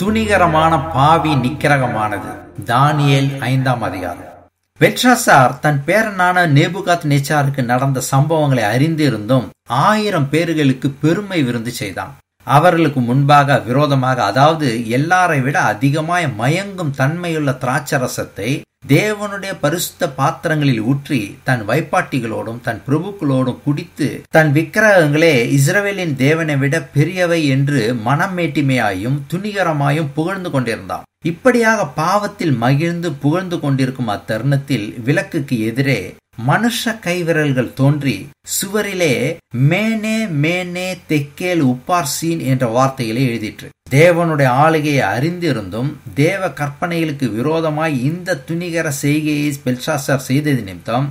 துணிகரமான பாவி நிக்கிரகமானது தானியேல் ஐந்தாம் அதிகாரம் பெல்ஷாசார் தன் பேரனான நேபுகாத் நேச்சாருக்கு நடந்த சம்பவங்களை அறிந்திருந்தும் ஆயிரம் பேர்களுக்கு பெருமை விருந்து செய்தான் அவர்களுக்கு முன்பாக விரோதமாக அதாவது எல்லாரை விட அதிகமாய் மயங்கும் தன்மையுள்ள திராட்சரசத்தை தேவனுடைய பரிசுத்த பாத்திரங்களில் ஊற்றி தன் வைப்பாட்டிகளோடும் தன் பிரபுக்களோடும் குடித்து தன் விக்கிரகங்களே இஸ்ரவேலின் தேவனை விட பெரியவை என்று மனமேட்டிமையாயும் துணிகரமாயும் புகழ்ந்து கொண்டிருந்தான் இப்படியாக பாவத்தில் மகிழ்ந்து புகழ்ந்து கொண்டிருக்கும் அத்தருணத்தில் விளக்குக்கு எதிரே மனுஷ கைவிரல்கள் தோன்றி சுவரிலே மேனே மேனே தெக்கேல் உப்பார்சீன் என்ற வார்த்தைகளை எழுதிற்று தேவனுடைய ஆளுகையை அறிந்திருந்தும் தேவ கற்பனைகளுக்கு விரோதமாய் இந்த துணிகர செய்கையை பெல்சாசர் செய்தது நிமித்தம்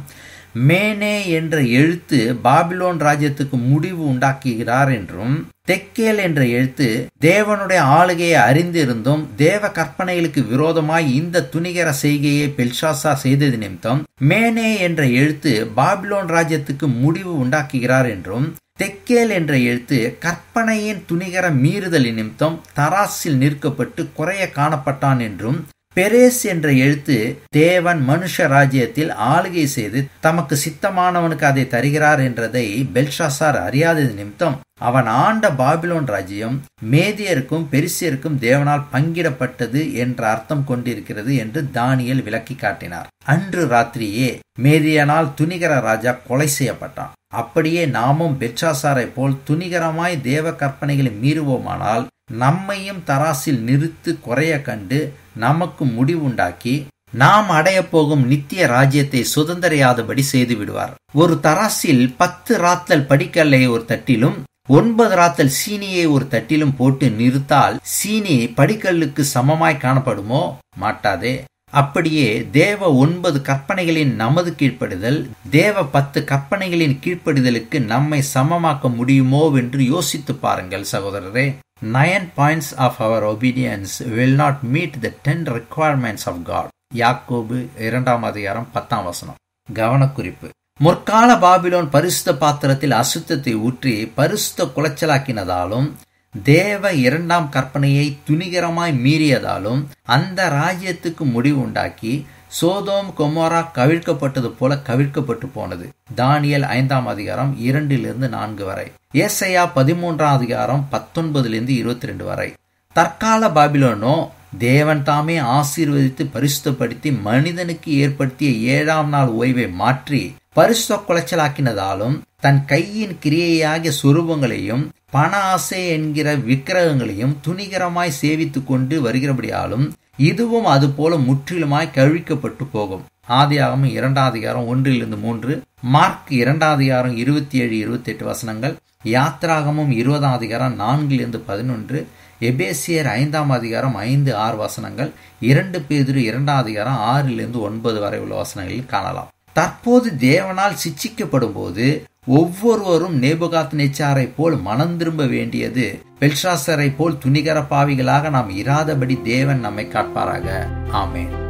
மேனே என்ற எழுத்து பாபிலோன் ராஜ்யத்துக்கு முடிவு உண்டாக்குகிறார் என்றும் தெக்கேல் என்ற எழுத்து தேவனுடைய ஆளுகையை அறிந்திருந்தும் தேவ கற்பனைகளுக்கு விரோதமாய் இந்த துணிகர செய்கையை பெல்ஷாசா செய்தது நிமித்தம் மேனே என்ற எழுத்து பாபிலோன் ராஜ்யத்துக்கு முடிவு உண்டாக்குகிறார் என்றும் தெக்கேல் என்ற எழுத்து கற்பனையின் துணிகர மீறுதல் நிமித்தம் தராசில் நிற்கப்பட்டு குறைய காணப்பட்டான் என்றும் பெரேஸ் என்ற எழுத்து தேவன் மனுஷ ராஜ்யத்தில் ஆளுகை செய்து தமக்கு சித்தமானவனுக்கு அதை தருகிறார் என்றதை பெல்ஷாசார் அறியாதது நிமித்தம் அவன் ஆண்ட பாபிலோன் ராஜ்யம் மேதியருக்கும் பெரிசியருக்கும் தேவனால் பங்கிடப்பட்டது என்ற அர்த்தம் கொண்டிருக்கிறது என்று தானியல் விளக்கி காட்டினார் அன்று ராத்திரியே மேதியனால் துணிகர ராஜா கொலை செய்யப்பட்டான் அப்படியே நாமும் பெட்சாசாரை போல் துணிகரமாய் தேவ கற்பனைகளை மீறுவோமானால் நம்மையும் தராசில் நிறுத்து குறைய கண்டு நமக்கு முடிவுண்டாக்கி நாம் அடைய போகும் நித்திய ராஜ்யத்தை சுதந்திரையாதபடி செய்து விடுவார் ஒரு தராசில் பத்து ராத்தல் படிக்கல்லை ஒரு தட்டிலும் ஒன்பது ராத்தல் சீனியை ஒரு தட்டிலும் போட்டு நிறுத்தால் சீனி படிக்கல்லுக்கு சமமாய் காணப்படுமோ மாட்டாதே அப்படியே தேவ ஒன்பது கற்பனைகளின் நமது கீழ்ப்படிதல் தேவ பத்து கற்பனைகளின் கீழ்ப்படிதலுக்கு நம்மை சமமாக்க முடியுமோ என்று யோசித்து பாருங்கள் சகோதரரே nine points of our obedience will not meet the ten requirements of God யாக்கோபு இரண்டாம் அதிகாரம் பத்தாம் வசனம் கவனக்குறிப்பு முற்கால பாபிலோன் பரிசுத்த பாத்திரத்தில் அசுத்தத்தை ஊற்றி பரிசுத்த குலைச்சலாக்கினதாலும் தேவ இரண்டாம் கற்பனையை துணிகரமாய் மீறியதாலும் அந்த ராஜ்யத்துக்கு முடிவு உண்டாக்கி சோதோம் கொமோரா கவிழ்க்கப்பட்டது போல கவிழ்க்கப்பட்டு போனது தானியல் ஐந்தாம் அதிகாரம் இரண்டிலிருந்து நான்கு வரை ஏசையா பதிமூன்றாம் அதிகாரம் பத்தொன்பதிலிருந்து இருபத்தி ரெண்டு வரை தற்கால பாபிலோனோ தேவன் தாமே ஆசீர்வதித்து பரிசுத்தப்படுத்தி மனிதனுக்கு ஏற்படுத்திய ஏழாம் நாள் ஓய்வை மாற்றி பரிசுத்த குலைச்சலாக்கினதாலும் தன் கையின் கிரியையாகிய சுரூபங்களையும் பண ஆசை என்கிற விக்கிரகங்களையும் துணிகரமாய் சேவித்துக் கொண்டு வருகிறபடியாலும் இதுவும் அதுபோல முற்றிலுமாய் கழிக்கப்பட்டு போகும் ஆதியாகமும் இரண்டாம் அதிகாரம் ஒன்றிலிருந்து மூன்று மார்க் இரண்டாம் அதிகாரம் இருபத்தி ஏழு இருபத்தி எட்டு வசனங்கள் யாத்ராகமும் இருபதாம் அதிகாரம் நான்கிலிருந்து பதினொன்று எபேசியர் ஐந்தாம் அதிகாரம் ஐந்து ஆறு வசனங்கள் இரண்டு பேதிரு இரண்டாம் அதிகாரம் ஆறிலிருந்து ஒன்பது வரை உள்ள வசனங்களில் காணலாம் தற்போது தேவனால் சிச்சிக்கப்படும் போது ஒவ்வொருவரும் நேபுகாத் நெச்சாரை போல் மனம் திரும்ப வேண்டியது பெல்ஷாசரை போல் துணிகர பாவிகளாக நாம் இராதபடி தேவன் நம்மை காட்பாராக ஆமேன்